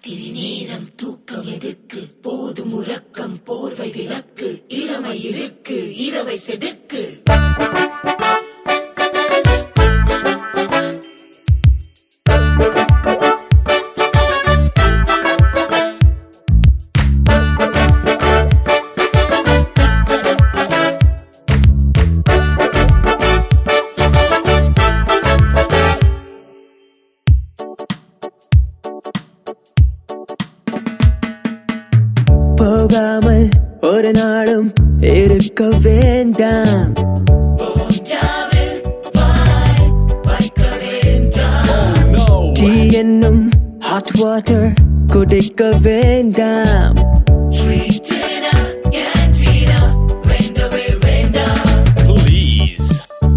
ராத்திரி நேரம் தூக்கம் எதுக்கு போதும் உறக்கம் போர்வை விளக்கு இளமை இருக்கு இரவை செதுக்கு போகாமல் ஒரு நாளும் இருக்க வேண்டாம் பூஞ்சாவில் வாய் வைக்க வேண்டாம் டீ என்னும் ஹாட் வாட்டர் குடிக்க வேண்டாம் ட்ரீட்டினா கேன்டீனா வேண்டவே வேண்டாம் Please.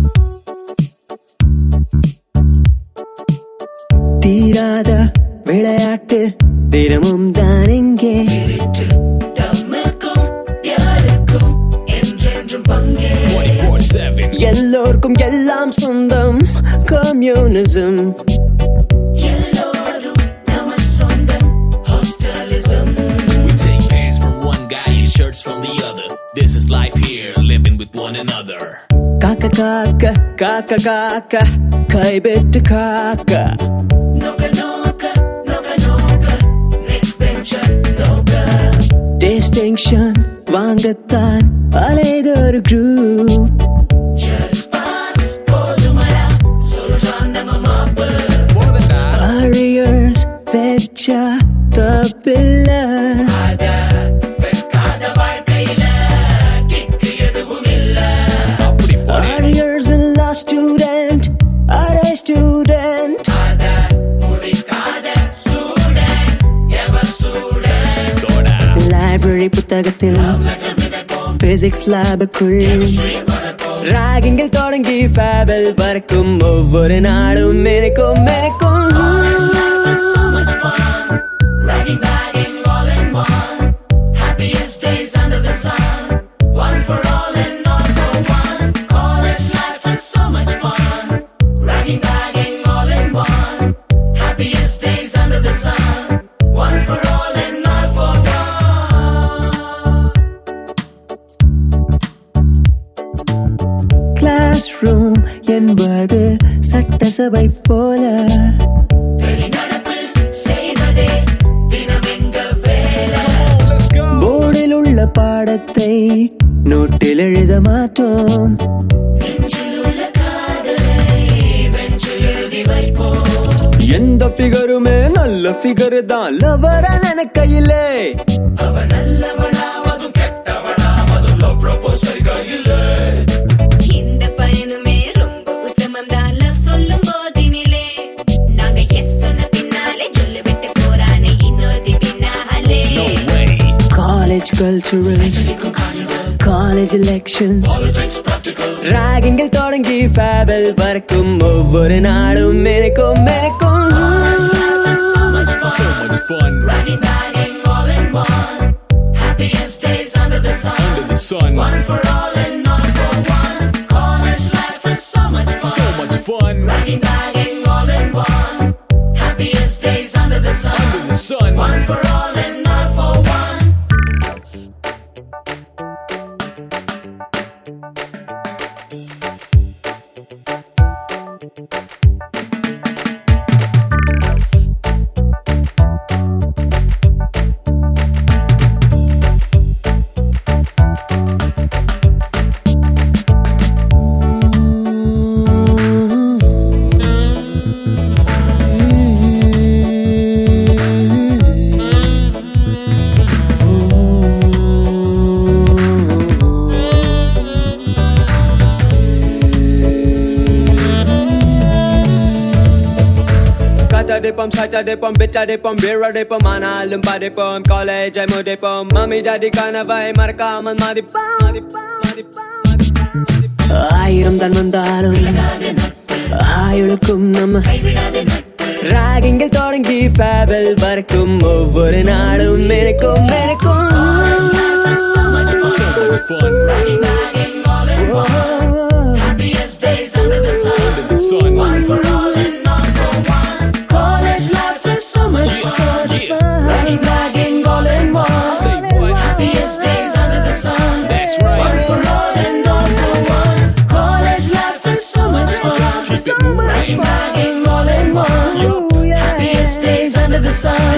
தீராத விளையாட்டு தினமும் தான் இங்கே இருட்டு தம்முக்கும் யாருக்கும் என்றென்றும் பங்கே 24 7. எல்லோருக்கும் எல்லாம் சொந்தம் கம்யூனிசம் எல்லோரும் நம்ம சொந்தம் ஹாஸ்டலிசம் We take pants from one guy and shirts from the other. This is life here, living with one another. காக்க காக்க காக்க காக்க கைபெட்டு காக்க நோக்க நோக்க நோக்க நோக்க நெக்ஸ்ட் பெஞ்சர் நோக்க டிஸ்டிங்ஷன் வாங்கத்தான் அலைதொரு குரூப் ஜஸ்ட் பாஸ் போதுமடா சொல்றான் நம்ம மாப்பு More than that. Warriors வெச்சா தப்பில்ல அத வெக்காத வாழ்க்கையில கிக்கு எதுவும் இல்ல அப்படி போடு. Warriors இல்லா ஸ்டூடெண்ட் அரே ஸ்டூடெண்ட் அத முடிக்காத ஸ்டூடெண்ட் எவர் ஸ்டூடெண்ட் தோடா. லைப்ரரி புத்தகத்தில் லெட்டர் விதைப்போம் பிசிக்ஸ் லேபுக்குள் கெமிஸ்ட்ரி வளர்ப்போம் ராகிங்கில் தொடங்கி ஃபேபல் வரைக்கும் ஒவ்வொரு நாளும் எனக்கும் எனக்கும் Life is so much fun. Ragging, bagging, all in one. Happiest days under the sun. One for all and all for one. College life is so much fun. Ragging, bagging, all in one. Happiest days under the sun. One for all and all for one. Class room என்பது சட்டசபை போல வெளிநடப்பு செய்வதே தினம் எங்க வேலை Let's go. போர்டில் உள்ள பாடத்தை நோட்டில் எழுத மாட்டோம் நெஞ்சில் உள்ள காதலை பெஞ்சில் எழுதி வைப்போம் எந்த ஃபிகருமே நல்ல ஃபிகர் தான் லவர நினைக்கையிலே அவ நல்லவனாவதும் கெட்டவனாவதும் லவ் ப்ரப்போஸ் செய்கையிலே இந்த பயணமே ரொம்ப உத்தமம் தான் லவ் சொல்லும் போதினிலே நாங்க எஸ் சொன்ன பின்னாலே சொல்லு விட்டு போறானே இன்னொருத்தி பின்னாலே No way. College culturals college election ராகிங்கில் தொடங்கி ஃபேபல் வரைக்கும் ஒவ்வொரு நாளும் எனக்கும் எனக்கும் So much fun. Happiest days under the sun. Under the sun. One for all and all for one. College life is so much fun. So much fun. Ragging, bagging, all in one. Happiest days under the sun. Under the sun. One for all and all for one. Katadipom, satadipom, bitadipom, biradipom, analum padipom, college mudipom, mami jadi கனவை மறக்காமல் மதிப்போம் மதிப்போம், மதிப்போம், மதிப்போம். ஆயிரம் தான் வந்தாலும் ஆயுளுக்கும் நம்ம ராகிங்கில் தொடங்கி ஃபேபல் வரைக்கும் ஒவ்வொரு நாளும் எனக்கும் எனக்கும் So much fun. Happiest days under the sun. Under the sun. One for all and all for one. College life is so much fun. Yeah. sun.